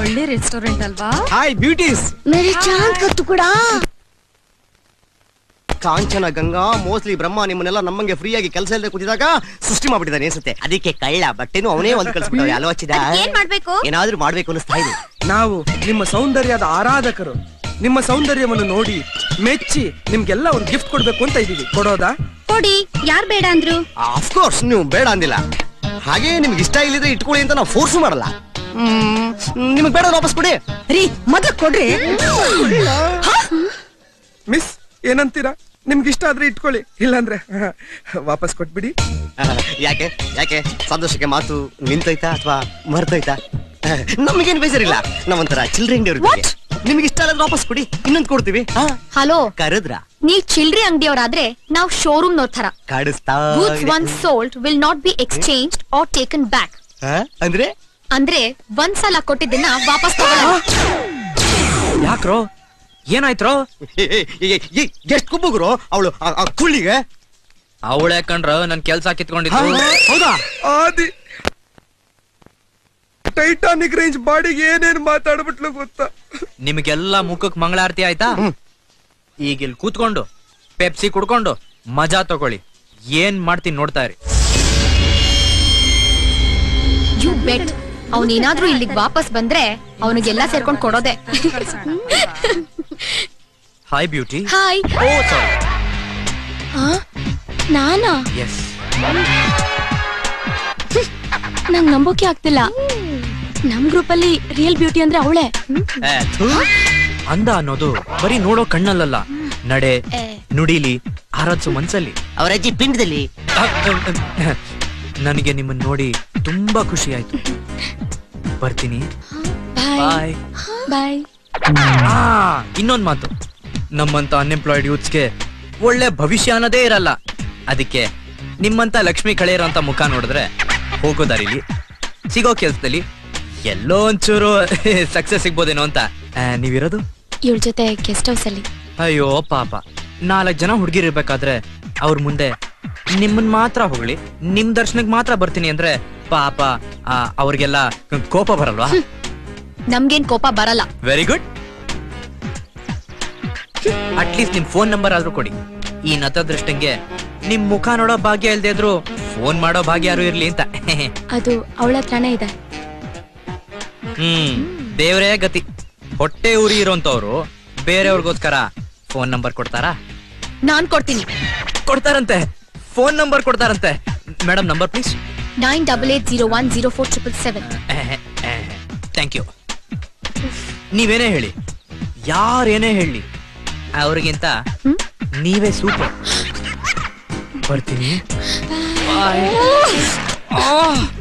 ಒಳ್ಳೆ ರೆಸ್ಟೋರೆಂಟ್ ಅಲ್ವಾ hi beauties मेरे चांद का टुकड़ा ಕಾಂಚನ ಗಂಗಾ ಮೋಸ್ಟ್ಲಿ ಬ್ರಹ್ಮ ನಿಮ್ಮನ್ನೆಲ್ಲ ನಮ್ಮಂಗೆ ಫ್ರೀ ಆಗಿ ಕೆಲಸ ಇಲ್ಲದೆ ಕೂತಿದಾಗ ಸೃಷ್ಟಿ ಮಾಡ್ಬಿಟ್ಟಿದ್ದಾನೆ ಅನ್ಸುತ್ತೆ ಅದಕ್ಕೆ ಕಳ್ಳ ಬಟ್ಟೆನೂ ಅವನೇ ಒಂದು ಕಳ್ಸ್ಬಿಟ್ಟವೆ ಅಲ್ವಾ ಚಿದ ಏನ್ ಮಾಡ್ಬೇಕು ಏನಾದ್ರೂ ಮಾಡ್ಬೇಕು ಅನಿಸ್ತಾ ಇದೆ ನಾವು ನಿಮ್ಮ ಸೌಂದರ್ಯದ ಆರಾಧಕರು ನಿಮ್ಮ ಸೌಂದರ್ಯವನ್ನು ನೋಡಿ ಮೆಚ್ಚಿ ನಿಮ್ಗೆಲ್ಲ ಒಂದು ಗಿಫ್ಟ್ ಕೊಡ್ಬೇಕು ಅಂತ ಇದೀವಿ ಕೊಡೋದಾ ಕೊಡಿ ಯಾರ್ ಬೇಡ ಅಂದ್ರು ಕೋರ್ಸ್ ನೀವು ಬೇಡ ಅಂದಿಲ್ಲ ಹಾಗೆ ನಿಮ್ಗೆ ಇಷ್ಟ ಇಲ್ಲಿದ್ರೆ ಇಟ್ಕೊಳ್ಳಿ ಅಂತ ನಾವು ಫೋರ್ಸ್ ಮಾಡಲ್ಲ ಹ್ಮ್, ನಿಮ್ಗೆ ಬೇಡ ವಾಪಸ್ ಕೊಡಿ ರೀ ಮೊದಲು ಕೊಡ್ರಿ ಮಿಸ್ ಏನಂತೀರಾ ನಿಮ್ಗೆ ಇಷ್ಟ ಆದ್ರೆ ಇಟ್ಕೊಳ್ಳಿ ಇಲ್ಲಾಂದ್ರೆ ವಾಪಸ್ ಕೊಟ್ಬಿಡಿ ಆಹ್, ಯಾಕೆ ಯಾಕೆ ಸಂತೋಷಕ್ಕೆ ಮಾತು ನಿಂತೋಯ್ತಾ ಅಥವಾ ಮರ್ತೋಯ್ತಾ ಆಹ್, ನಮಗೇನು ಬೇಜಾರಿಲ್ಲ ನಾವೊಂಥರ ಚಿಲ್ಡ್ರೆ ಅಂಗಡಿ ನಿಮ್ಗೆ ಇಷ್ಟ ಆದ್ರೆ ವಾಪಸ್ ಕೊಡಿ ಇನ್ನೊಂದು ಕೊಡ್ತೀವಿ ಹಾ ಹಲೋ ಕರೆದ್ರ ನೀವ್ ಚಿಲ್ಡ್ರಿ ಅಂಗಡಿಯವರಾದ್ರೆ ನಾವ್ ಶೋರೂಮ್ ನೋಡ್ ತರ ಕಾಡಿಸ್ತಾ ಗೂಡ್ಸ್ ಇದೆ. Once sold will not be exchange or taken back ಆ? ಅಂದ್ರೆ ಅಂದ್ರೆ ಒಂದ್ ಸಲ ಕೊಟ್ಟಿದ್ದನ್ನ ವಾಪಸ್ ತಗೊಳ್ಳಲ್ಲ ಯಾಕ್ರೋ ಏನಾಯ್ತ್ರೋ ಎಷ್ಟು ಕುಬ್ಬುಗ್ರು ಅವಳು ಕುಳ್ಳಿಗೆ ಅವಳೆ ಕಂಡ್ರ ನನ್ ಕೆಲ್ಸ ಕಿತ್ಕೊಂಡಿದ್ದು ಹೌದಾ ಆದಿ ಟೈಟಾನಿಕ್ ರೇಂಜ್ ಬಾಡಿಗೆ ಏನೇನ್ ಮಾತಾಡ್ಬಿಟ್ಲು ಗೊತ್ತಾ ನಿಮ್ಗೆಲ್ಲ ಮುಖಕ್ ಮಂಗಳಾರತಿ ಆಯ್ತಾ ಈಗ ಇಲ್ಲಿ ಕೂತ್ಕೊಂಡು ಪೆಪ್ಸಿ ಕುಡ್ಕೊಂಡು ಮಜಾ ತಗೊಳ್ಳಿ ಏನ್ ಮಾಡ್ತೀನಿ ನೋಡ್ತಾ ಇರಿ ಯು ಬೆಟ್ ಅವನೇನಾದ್ರೂ ಇಲ್ಲಿಗ್ ವಾಪಸ್ ಬಂದ್ರೆ ಅವನಿಗೆಲ್ಲ ಸೇರ್ಕೊಂಡ್ ಕೊಡೋದೆ hi beauty hi oh sorry ನಾನಾ ಎಸ್ ನಂಗ್ ನಂಬೋಕೆ ಆಗ್ತಿಲ್ಲ ನಮ್ ಗ್ರೂಪ್ ಅಲ್ಲಿ ರಿಯಲ್ ಬ್ಯೂಟಿ ಅಂದ್ರೆ ಅವಳೆ ಅಂದ ಅನ್ನೋದು ಬರೀ ನೋಡೋ ಕಣ್ಣಲ್ಲಲ್ಲ ನಡೆ ನುಡಿಲಿ ಆರಾಧ್ಸು ಮನ್ಸಲ್ಲಿ ಅವರ ಅಜ್ಜಿ ಪಿಂಡದಲ್ಲಿ ನನಗೆ ನಿಮ್ಮನ್ನ ನೋಡಿ ತುಂಬಾ ಖುಷಿ ಆಯ್ತು ಬರ್ತೀನಿ ಬಾಯ್ ಬಾಯ್ ಆ ಇನ್ನೊಂದ್ ಮಾತು ನಮ್ಮಂತ ಅನ್ಎಂಪ್ಲಾಯ್ಡ್ ಯೂತ್ಸ್ಗೆ ಒಳ್ಳೆ ಭವಿಷ್ಯ ಅನ್ನೋದೇ ಇರಲ್ಲ ಅದಕ್ಕೆ ನಿಮ್ಮಂತ ಲಕ್ಷ್ಮಿ ಕಳೆಯರಂತ ಮುಖ ನೋಡಿದ್ರೆ ಹೋಗೋ ದಾರಿಲಿ ಸಿಗೋ ಕೆಲ್ಸದಲ್ಲಿ ಎಲ್ಲೋ ಒಂಚೂರು ಸಕ್ಸಸ್ ಸಿಗ್ಬೋದೇನೋ ಅಂತ ಆ, ನೀವಿರೋದು ಇವಳ ಜೊತೆ ಗೆಸ್ಟ್ ಹೌಸ್ ಅಲ್ಲಿ ಅಯ್ಯೋ ಪಾಪ ನಾಲ್ಕು ಜನ ಹುಡುಗಿರಿರ್ಬೇಕಾದ್ರೆ ಅವ್ರ ಮುಂದೆ ನಿಮ್ಮನ್ ಮಾತ್ರ ಹೊಗಳಿ ನಿಮ್ ದರ್ಶನಕ್ ಮಾತ್ರ ಬರ್ತೀನಿ ಅಂದ್ರೆ ಪಾಪ ಆ, ಅವ್ರಿಗೆಲ್ಲ ಕೋಪ ಬರಲ್ವಾ ನಮ್ಗೇನ್ ಕೋಪ ಬರಲ್ಲ ವೆರಿ ಗುಡ್ ಅಟ್ಲೀಸ್ಟ್ ನಿಮ್ ಫೋನ್ ನಂಬರ್ ಆದ್ರೂ ಕೊಡಿ ಈ ನತದೃಷ್ಟಂಗೆ ನಿಮ್ ಮುಖ ನೋಡೋ ಭಾಗ್ಯ ಇಲ್ದೇ ಇದ್ರು ಫೋನ್ ಮಾಡೋ ಭಾಗ್ಯ ಯಾರು ಇರ್ಲಿ ಅಂತ ಅದು ಅವಳ ಹತ್ರನೇ ಇದೆ ಹ್ಮ್ ದೇವ್ರೇ ಗತಿ ಹೊಟ್ಟೆ ಉರಿ ಇರೋಂತವ್ರು ಬೇರೆಯವ್ರಿಗೋಸ್ಕರ ಫೋನ್ ನಂಬರ್ ಕೊಡ್ತಾರಾ ನಾನ್ ಕೊಡ್ತೀನಿ ಕೊಡ್ತಾರಂತೆ ಫೋನ್ ನಂಬರ್ ಕೊಡ್ತಾರಂತೆ madam number please nine double eight zero one zero four triple seven thank you ನೀವೇನೇ ಹೇಳಿ ಯಾರೇನೇ ಹೇಳಿ ಅವ್ರಿಗಿಂತ ನೀವೇ ಸೂಪರ್ ಬರ್ತೀನಿ Bye. ಆ